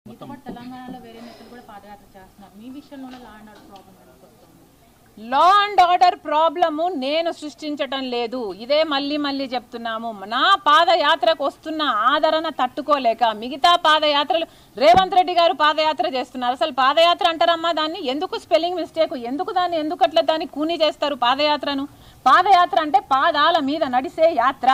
మీతో పాటు తెలంగాణలో వేరే నేతలు కూడా పాదయాత్ర చేస్తున్నారు మీ విషయంలోనే లా అండ్ ఆర్డర్ ప్రాబ్లం ఎందుకు వస్తుంది లా అండ్ ఆర్డర్ ప్రాబ్లము నేను సృష్టించటం లేదు ఇదే మళ్ళీ మళ్ళీ చెప్తున్నాము నా పాదయాత్రకు వస్తున్న ఆదరణ తట్టుకోలేక మిగతా పాదయాత్రలు రేవంత్ రెడ్డి గారు పాదయాత్ర చేస్తున్నారు అసలు పాదయాత్ర అంటారమ్మా దాన్ని ఎందుకు స్పెల్లింగ్ మిస్టేక్ ఎందుకు దాన్ని ఎందుకు అట్లా దాన్ని కూని చేస్తారు పాదయాత్రను పాదయాత్ర అంటే పాదాల మీద నడిసే యాత్ర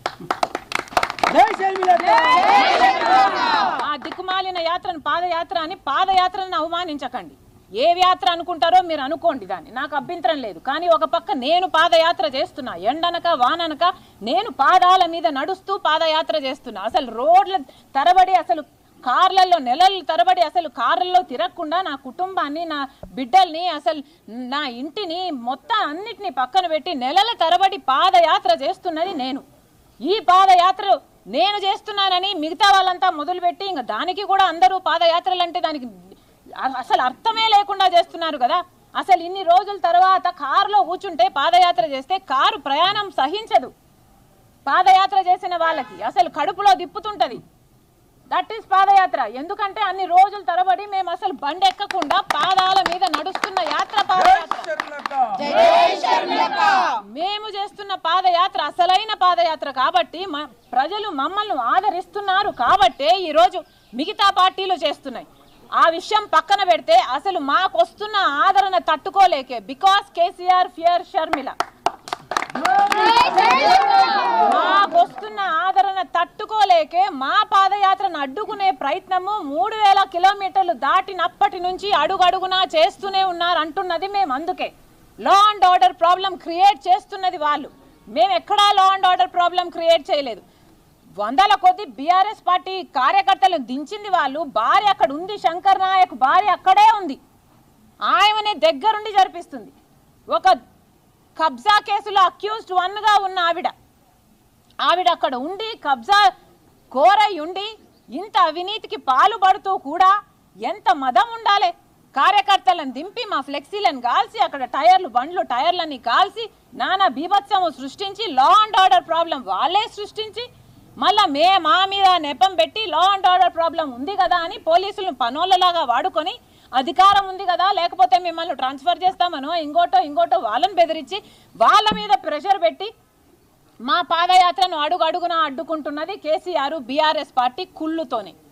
ఆ దిక్కుమాలిన యాత్రను పాదయాత్ర అని పాదయాత్రను అవమానించకండి ఏ యాత్ర అనుకుంటారో మీరు అనుకోండి దాన్ని నాకు అభ్యంతరం లేదు కానీ ఒక పక్క నేను పాదయాత్ర చేస్తున్నా ఎండనక వాననక నేను పాదాల మీద నడుస్తూ పాదయాత్ర చేస్తున్నా అసలు రోడ్ల తరబడి అసలు కార్లలో నెలలు తరబడి అసలు కార్లలో తిరగకుండా నా కుటుంబాన్ని నా బిడ్డల్ని అసలు నా ఇంటిని మొత్తం అన్నిటిని పక్కన పెట్టి నెలల తరబడి పాదయాత్ర చేస్తున్నది నేను ఈ పాదయాత్ర నేను చేస్తున్నానని మిగతా వాళ్ళంతా మొదలుపెట్టి ఇంకా దానికి కూడా అందరూ పాదయాత్రలు అంటే దానికి అ- అసలు అర్థమే లేకుండా చేస్తున్నారు కదా అసలు ఇన్ని రోజుల తర్వాత కారులో కూర్చుంటే పాదయాత్ర చేస్తే కారు ప్రయాణం సహించదు పాదయాత్ర చేసిన వాళ్ళకి అసలు కడుపులో దిప్పుతుంటది దట్ ఈస్ పాదయాత్ర ఎందుకంటే అన్ని రోజుల తరబడి మేము అసలు బండి ఎక్కకుండా పాదాల మీద నడుస్తున్న యాత్ర పాదయాత్ర మేము చేస్తున్న పాదయాత్ర అసలైన పాదయాత్ర కాబట్టి మ- ప్రజలు మమ్మల్ని ఆదరిస్తున్నారు కాబట్టే ఈరోజు మిగతా పార్టీలు చేస్తున్నాయి ఆ విషయం పక్కన పెడితే అసలు మాకు వస్తున్న ఆదరణ తట్టుకోలేకే బికాస్ కేసీఆర్ ఫియర్ షర్మిల మాకు వస్తున్న ఆదరణ తట్టుకోలేకే మా పాదయాత్రను అడ్డుకునే ప్రయత్నము మూడు వేల కిలోమీటర్లు దాటినప్పటి నుంచి అడుగడుగునా చేస్తూనే ఉన్నారు అంటున్నది మేము అందుకే law and order problem create చేస్తున్నది వాళ్ళు మేము ఎక్కడా law and order problem create చేయలేదు వందల కొద్ది బీఆర్ఎస్ పార్టీ కార్యకర్తలను దించింది వాళ్ళు భార్య అక్కడ ఉంది శంకర్ నాయక్ భార్య అక్కడే ఉంది ఆయమనే దగ్గరుండి జరిపిస్తుంది ఒక కబ్జా కేసులో అక్యూజ్డ్ వన్గా ఉన్న ఆవిడ ఆవిడ అక్కడ ఉండి కబ్జా కోరై ఉండి ఇంత అవినీతికి పాలుపడుతూ కూడా ఎంత మదం ఉండాలి కార్యకర్తలను దింపి మా ఫ్లెక్సీలను కాల్చి అక్కడ టైర్లు బండ్లు టైర్లన్నీ కాల్చి నానా బీభత్సము సృష్టించి లా అండ్ ఆర్డర్ ప్రాబ్లం వాళ్ళే సృష్టించి మళ్ళా మే మా మీద నెపం పెట్టి లా అండ్ ఆర్డర్ ప్రాబ్లం ఉంది కదా అని పోలీసులను పనోళ్ళలాగా వాడుకొని అధికారం ఉంది కదా లేకపోతే మిమ్మల్ని ట్రాన్స్ఫర్ చేస్తామనో ఇంకోటో ఇంకోటో వాళ్ళని బెదిరించి వాళ్ళ మీద ప్రెషర్ పెట్టి మా పాదయాత్రను అడుగు అడుగున అడ్డుకుంటున్నది కేసీఆర్ బీఆర్ఎస్ పార్టీ కుళ్ళుతోని